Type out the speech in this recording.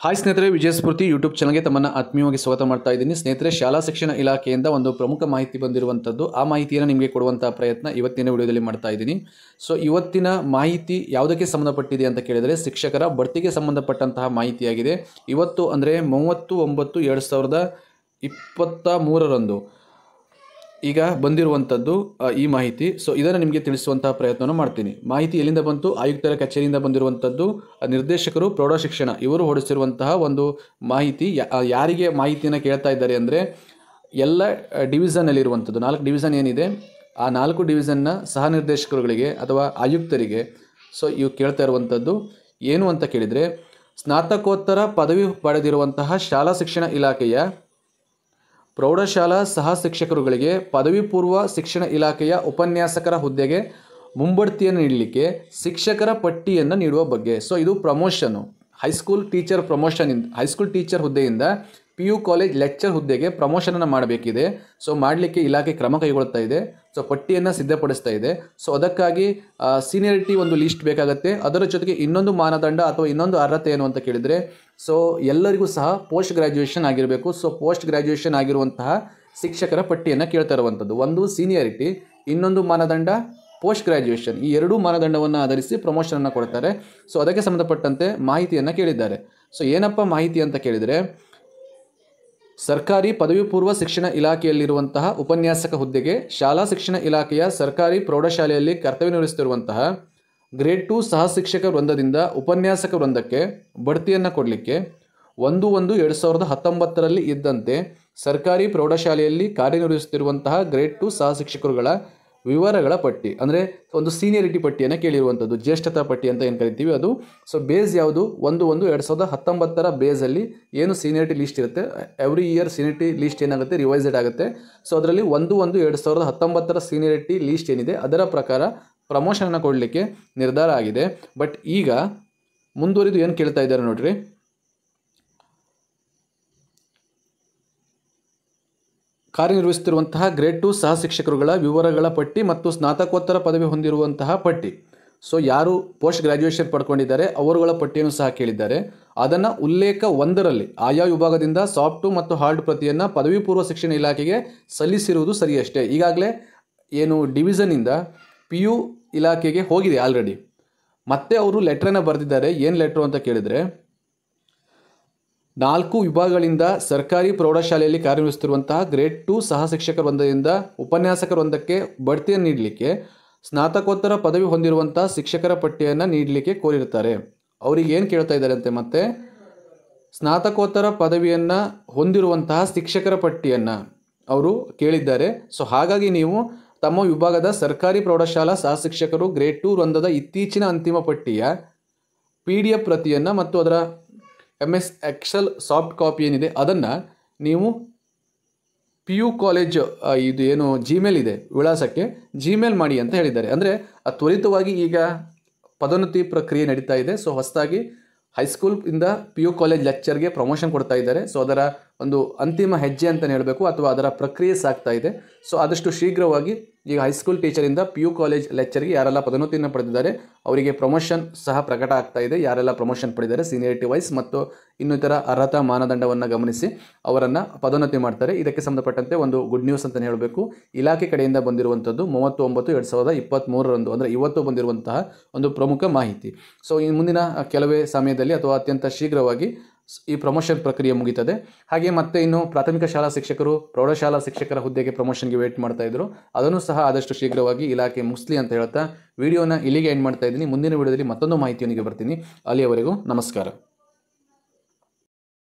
hi ಸ್ನೇಹಿತರೆ ವಿಜಯ ಸ್ಫೂರ್ತಿ YouTube ಚಾನಲ್ಗೆ ತಮ್ಮನ್ನು ಆತ್ಮೀಯವಾಗಿ ಸ್ವಾಗತ ಮಾಡ್ತಾ ಇದ್ದೀನಿ ಸ್ನೇಹಿತರೆ ಶಾಲಾ ಶಿಕ್ಷಣ ಇಲಾಖೆಯಿಂದ ಒಂದು ಪ್ರಮುಖ ಮಾಹಿತಿ ಬಂದಿರುವಂಥದ್ದು ಆ ಮಾಹಿತಿಯನ್ನು ನಿಮಗೆ ಕೊಡುವಂಥ ಪ್ರಯತ್ನ ಇವತ್ತಿನ ವಿಡಿಯೋದಲ್ಲಿ ಮಾಡ್ತಾ ಇದ್ದೀನಿ ಸೊ ಇವತ್ತಿನ ಮಾಹಿತಿ ಯಾವುದಕ್ಕೆ ಸಂಬಂಧಪಟ್ಟಿದೆ ಅಂತ ಕೇಳಿದರೆ ಶಿಕ್ಷಕರ ಬಡ್ತಿಗೆ ಸಂಬಂಧಪಟ್ಟಂತಹ ಮಾಹಿತಿಯಾಗಿದೆ ಇವತ್ತು ಅಂದರೆ ಮೂವತ್ತು ಒಂಬತ್ತು ಎರಡು ಸಾವಿರದ ಇಪ್ಪತ್ತ ಮೂರರಂದು ಈಗ ಬಂದಿರುವಂಥದ್ದು ಆ, ಈ ಮಾಹಿತಿ ಸೊ ಇದನ್ನು ನಿಮಗೆ ತಿಳಿಸುವಂತಹ ಪ್ರಯತ್ನವನ್ನು ಮಾಡ್ತೀನಿ ಮಾಹಿತಿ ಎಲ್ಲಿಂದ ಬಂತು ಆಯುಕ್ತರ ಕಚೇರಿಯಿಂದ ಬಂದಿರುವಂಥದ್ದು ಆ, ನಿರ್ದೇಶಕರು ಪ್ರೌಢಶಿಕ್ಷಣ ಇವರು ಹೊರಡಿಸಿರುವಂತಹ ಒಂದು ಮಾಹಿತಿ ಯಾ- ಆ, ಯಾರಿಗೆ ಮಾಹಿತಿಯನ್ನು ಕೇಳ್ತಾ ಇದ್ದಾರೆ ಅಂದರೆ ಎಲ್ಲ ಡಿವಿಷನ್ನಲ್ಲಿರುವಂಥದ್ದು ನಾಲ್ಕು ಡಿವಿಷನ್ ಏನಿದೆ ಆ ನಾಲ್ಕು ಡಿವಿಷನ್ನ ಸಹ ನಿರ್ದೇಶಕರುಗಳಿಗೆ ಅಥವಾ ಆಯುಕ್ತರಿಗೆ ಸೊ ಇವು ಕೇಳ್ತಾ ಇರುವಂಥದ್ದು ಏನು ಅಂತ ಕೇಳಿದರೆ ಸ್ನಾತಕೋತ್ತರ ಪದವಿ ಪಡೆದಿರುವಂತಹ ಶಾಲಾ ಶಿಕ್ಷಣ ಇಲಾಖೆಯ ಪ್ರೌಢಶಾಲಾ ಸಹ ಶಿಕ್ಷಕರುಗಳಿಗೆ ಪದವಿ ಪೂರ್ವ ಶಿಕ್ಷಣ ಇಲಾಖೆಯ ಉಪನ್ಯಾಸಕರ ಹುದ್ದೆಗೆ ಮುಂಬಡ್ತಿಯನ್ನು ನೀಡಲಿಕ್ಕೆ ಶಿಕ್ಷಕರ ಪಟ್ಟಿಯನ್ನು ನೀಡುವ ಬಗ್ಗೆ ಸೊ ಇದು promotion high school teacher promotion high school teacher ಹುದ್ದೆಯಿಂದ ಪಿ ಯು ಕಾಲೇಜ್ ಲೆಕ್ಚರ್ ಹುದ್ದೆಗೆ ಪ್ರಮೋಷನನ್ನು ಮಾಡಬೇಕಿದೆ ಸೊ ಮಾಡಲಿಕ್ಕೆ ಇಲಾಖೆ ಕ್ರಮ ಕೈಗೊಳ್ತಾ ಇದೆ ಸೊ ಪಟ್ಟಿಯನ್ನು ಸಿದ್ಧಪಡಿಸ್ತಾ ಇದೆ ಸೊ ಅದಕ್ಕಾಗಿ ಸೀನಿಯರಿಟಿ ಒಂದು ಲಿಸ್ಟ್ ಬೇಕಾಗುತ್ತೆ ಅದರ ಜೊತೆಗೆ ಇನ್ನೊಂದು ಮಾನದಂಡ ಅಥವಾ ಇನ್ನೊಂದು ಅರ್ಹತೆ ಏನು ಅಂತ ಕೇಳಿದರೆ ಸೊ ಎಲ್ಲರಿಗೂ ಸಹ ಪೋಸ್ಟ್ ಗ್ರ್ಯಾಜುಯೇಷನ್ ಆಗಿರಬೇಕು ಸೊ ಪೋಸ್ಟ್ ಗ್ರ್ಯಾಜುಯೇಷನ್ ಆಗಿರುವಂತಹ ಶಿಕ್ಷಕರ ಪಟ್ಟಿಯನ್ನು ಕೇಳ್ತಾ ಇರುವಂಥದ್ದು ಒಂದು ಸೀನಿಯರಿಟಿ ಇನ್ನೊಂದು ಮಾನದಂಡ ಪೋಸ್ಟ್ ಗ್ರ್ಯಾಜುಯೇಷನ್ ಈ ಎರಡೂ ಮಾನದಂಡವನ್ನು ಆಧರಿಸಿ ಪ್ರಮೋಷನನ್ನು ಕೊಡ್ತಾರೆ ಸೊ ಅದಕ್ಕೆ ಸಂಬಂಧಪಟ್ಟಂತೆ ಮಾಹಿತಿಯನ್ನು ಕೇಳಿದ್ದಾರೆ ಸೊ ಏನಪ್ಪ ಮಾಹಿತಿ ಅಂತ ಕೇಳಿದರೆ ಸರ್ಕಾರಿ ಪದವಿ ಪೂರ್ವ ಶಿಕ್ಷಣ ಇಲಾಖೆಯಲ್ಲಿರುವಂತಹ ಉಪನ್ಯಾಸಕ ಹುದ್ದೆಗೆ ಶಾಲಾ ಶಿಕ್ಷಣ ಇಲಾಖೆಯ ಸರ್ಕಾರಿ ಪ್ರೌಢಶಾಲೆಯಲ್ಲಿ ಕರ್ತವ್ಯ ನಿರ್ವಹಿಸುತ್ತಿರುವಂತಹ ಗ್ರೇಡ್ ಟು ಸಹ ಶಿಕ್ಷಕ ವೃಂದದಿಂದ ಉಪನ್ಯಾಸಕ ವೃಂದಕ್ಕೆ ಬಡ್ತಿಯನ್ನು ಕೊಡಲಿಕ್ಕೆ ಒಂದು ಒಂದು ಎರಡು ಸಾವಿರದ ಹತ್ತೊಂಬತ್ತರಲ್ಲಿ ಇದ್ದಂತೆ ಸರ್ಕಾರಿ ಪ್ರೌಢಶಾಲೆಯಲ್ಲಿ ಕಾರ್ಯನಿರ್ವಹಿಸುತ್ತಿರುವಂತಹ ಗ್ರೇಡ್ ಟು ಸಹ ಶಿಕ್ಷಕರುಗಳ ವಿವರಗಳ ಪಟ್ಟಿ ಅಂದರೆ ಒಂದು ಸೀನಿಯರಿಟಿ ಪಟ್ಟಿಯನ್ನು ಕೇಳಿರುವಂಥದ್ದು ಜ್ಯೇಷ್ಠತಾ ಪಟ್ಟಿ ಅಂತ ಏನು ಕರಿತೀವಿ ಅದು ಸೊ ಬೇಸ್ ಯಾವುದು ಒಂದು ಒಂದು ಎರಡು ಸಾವಿರದ ಹತ್ತೊಂಬತ್ತರ ಬೇಸಲ್ಲಿ ಏನು ಸೀನಿಯರಿಟಿ ಲಿಸ್ಟ್ ಇರುತ್ತೆ ಎವ್ರಿ ಇಯರ್ ಸೀನಿಯರಿಟಿ ಲಿಸ್ಟ್ ಏನಾಗುತ್ತೆ ರಿವೈಸ್ಡ್ ಆಗುತ್ತೆ ಸೊ ಅದರಲ್ಲಿ ಒಂದು ಒಂದು ಎರಡು ಸಾವಿರದ ಹತ್ತೊಂಬತ್ತರ ಸೀನಿಯರಿಟಿ ಲಿಸ್ಟ್ ಏನಿದೆ ಅದರ ಪ್ರಕಾರ ಪ್ರಮೋಷನನ್ನು ಕೊಡಲಿಕ್ಕೆ ನಿರ್ಧಾರ ಆಗಿದೆ ಬಟ್ ಈಗ ಮುಂದುವರಿದು ಏನು ಕೇಳ್ತಾ ಇದ್ದಾರೆ ನೋಡ್ರಿ ಕಾರ್ಯನಿರ್ವಹಿಸುತ್ತಿರುವಂತಹ ಗ್ರೇಡ್ ಟು ಸಹ ಶಿಕ್ಷಕರುಗಳ ವಿವರಗಳ ಪಟ್ಟಿ ಮತ್ತು ಸ್ನಾತಕೋತ್ತರ ಪದವಿ ಹೊಂದಿರುವಂತಹ ಪಟ್ಟಿ ಸೊ ಯಾರು ಪೋಸ್ಟ್ ಗ್ರ್ಯಾಜುಯೇಷನ್ ಪಡ್ಕೊಂಡಿದ್ದಾರೆ ಅವರುಗಳ ಪಟ್ಟಿಯನ್ನು ಸಹ ಕೇಳಿದ್ದಾರೆ ಅದನ್ನು ಉಲ್ಲೇಖ ಒಂದರಲ್ಲಿ ಆಯಾ ವಿಭಾಗದಿಂದ ಸಾಫ್ಟು ಮತ್ತು ಹಾರ್ಡ್ ಪ್ರತಿಯನ್ನು ಪದವಿ ಪೂರ್ವ ಶಿಕ್ಷಣ ಇಲಾಖೆಗೆ ಸಲ್ಲಿಸಿರುವುದು ಸರಿಯಷ್ಟೇ ಈಗಾಗಲೇ ಏನು ಡಿವಿಷನಿಂದ ಪಿ ಯು ಇಲಾಖೆಗೆ ಹೋಗಿದೆ ಆಲ್ರೆಡಿ ಮತ್ತೆ ಅವರು ಲೆಟ್ರನ್ನು ಬರೆದಿದ್ದಾರೆ ಏನು ಲೆಟ್ರು ಅಂತ ಕೇಳಿದರೆ ನಾಲ್ಕು ವಿಭಾಗಗಳಿಂದ ಸರ್ಕಾರಿ ಪ್ರೌಢಶಾಲೆಯಲ್ಲಿ ಕಾರ್ಯನಿರ್ವಹಿಸುತ್ತಿರುವಂತಹ ಗ್ರೇಡ್ ಟು ಸಹ ಶಿಕ್ಷಕ ವೃಂದದಿಂದ ಉಪನ್ಯಾಸಕರ ವೃಂದಕ್ಕೆ ಬಡ್ತಿಯನ್ನು ನೀಡಲಿಕ್ಕೆ ಸ್ನಾತಕೋತ್ತರ ಪದವಿ ಹೊಂದಿರುವಂತಹ ಶಿಕ್ಷಕರ ಪಟ್ಟಿಯನ್ನು ನೀಡಲಿಕ್ಕೆ ಕೋರಿರ್ತಾರೆ ಅವರಿಗೆ ಏನು ಕೇಳ್ತಾ ಇದ್ದಾರೆ ಅಂತೆ ಮತ್ತೆ ಸ್ನಾತಕೋತ್ತರ ಪದವಿಯನ್ನು ಹೊಂದಿರುವಂತಹ ಶಿಕ್ಷಕರ ಪಟ್ಟಿಯನ್ನು ಅವರು ಕೇಳಿದ್ದಾರೆ ಸೊ ಹಾಗಾಗಿ ನೀವು ತಮ್ಮ ವಿಭಾಗದ ಸರ್ಕಾರಿ ಪ್ರೌಢಶಾಲಾ ಸಹ ಶಿಕ್ಷಕರು ಗ್ರೇಡ್ ಟು ವೃಂದದ ಇತ್ತೀಚಿನ ಅಂತಿಮ ಪಟ್ಟಿಯ ಪಿ ಡಿ ಎಫ್ ಪ್ರತಿಯನ್ನು ಮತ್ತು ಅದರ M S Excel soft copy ಏನಿದೆ ಅದನ್ನು ನೀವು ಪಿ ಯು ಕಾಲೇಜ್ ಆ, ಇದು ಏನು ಜಿಮೇಲ್ ಇದೆ ವಿಳಾಸಕ್ಕೆ ಜಿಮೇಲ್ ಮಾಡಿ ಅಂತ ಹೇಳಿದ್ದಾರೆ ಅಂದರೆ ತ್ವರಿತವಾಗಿ ಈಗ ಪದೋನ್ನತಿ ಪ್ರಕ್ರಿಯೆ ನಡೀತಾ ಇದೆ ಸೊ ಹೊಸದಾಗಿ ಹೈಸ್ಕೂಲ್ ಇಂದ ಪಿ ಯು ಕಾಲೇಜ್ ಲೆಕ್ಚರ್ಗೆ ಪ್ರಮೋಷನ್ ಕೊಡ್ತಾ ಇದ್ದಾರೆ ಸೊ ಅದರ ಒಂದು ಅಂತಿಮ ಹೆಜ್ಜೆ ಅಂತಲೇ ಹೇಳಬೇಕು ಅಥವಾ ಅದರ ಪ್ರಕ್ರಿಯೆ ಸಾಗ್ತಾ ಇದೆ ಸೊ ಆದಷ್ಟು ಶೀಘ್ರವಾಗಿ ಈಗ ಹೈಸ್ಕೂಲ್ ಟೀಚರಿಂದ ಪಿ ಯು ಕಾಲೇಜ್ ಲೆಕ್ಚರ್ಗೆ ಯಾರೆಲ್ಲ ಪದೋನ್ನತಿಯನ್ನು ಪಡೆದಿದ್ದಾರೆ ಅವರಿಗೆ ಪ್ರಮೋಷನ್ ಸಹ ಪ್ರಕಟ ಆಗ್ತಾ ಇದೆ ಯಾರೆಲ್ಲ ಪ್ರಮೋಷನ್ ಪಡೆದಿದ್ದಾರೆ ಸೀನಿಯರಿಟಿ ವೈಸ್ ಮತ್ತು ಇನ್ನಿತರ ಅರ್ಹತಾ ಮಾನದಂಡವನ್ನು ಗಮನಿಸಿ ಅವರನ್ನು ಪದೋನ್ನತಿ ಮಾಡ್ತಾರೆ ಇದಕ್ಕೆ ಸಂಬಂಧಪಟ್ಟಂತೆ ಒಂದು ಗುಡ್ ನ್ಯೂಸ್ ಅಂತಲೇ ಹೇಳಬೇಕು ಇಲಾಖೆ ಕಡೆಯಿಂದ ಬಂದಿರುವಂಥದ್ದು ಮೂವತ್ತು ಒಂಬತ್ತು ಎರಡು ಸಾವಿರದ ಇಪ್ಪತ್ತ್ಮೂರರಂದು ಅಂದರೆ ಇವತ್ತು ಬಂದಿರುವಂತಹ ಒಂದು ಪ್ರಮುಖ ಮಾಹಿತಿ ಸೊ ಈ ಮುಂದಿನ ಕೆಲವೇ ಸಮಯದಲ್ಲಿ ಅಥವಾ ಅತ್ಯಂತ ಶೀಘ್ರವಾಗಿ ಸ್- ಈ ಪ್ರಮೋಷನ್ ಪ್ರಕ್ರಿಯೆ ಮುಗೀತದೆ ಹಾಗೆ ಮತ್ತೆ ಇನ್ನು ಪ್ರಾಥಮಿಕ ಶಾಲಾ ಶಿಕ್ಷಕರು ಪ್ರೌಢಶಾಲಾ ಶಿಕ್ಷಕರ ಹುದ್ದೆಗೆ ಪ್ರಮೋಷನ್ಗೆ ವೇಟ್ ಮಾಡ್ತಾ ಇದ್ರು ಅದನ್ನು ಸಹ ಆದಷ್ಟು ಶೀಘ್ರವಾಗಿ ಇಲಾಖೆ ಮುಗಿಸ್ಲಿ ಅಂತ ಹೇಳ್ತಾ ವಿಡಿಯೋನ ಇಲ್ಲಿಗೆ ಎಂಡ್ ಮಾಡ್ತಾ ಇದ್ದೀನಿ ಮುಂದಿನ ವಿಡಿಯೋದಲ್ಲಿ ಮತ್ತೊಂದು ಮಾಹಿತಿಯೊಂದಿಗೆ ಬರ್ತೀನಿ ಅಲ್ಲಿಯವರೆಗೂ ನಮಸ್ಕಾರ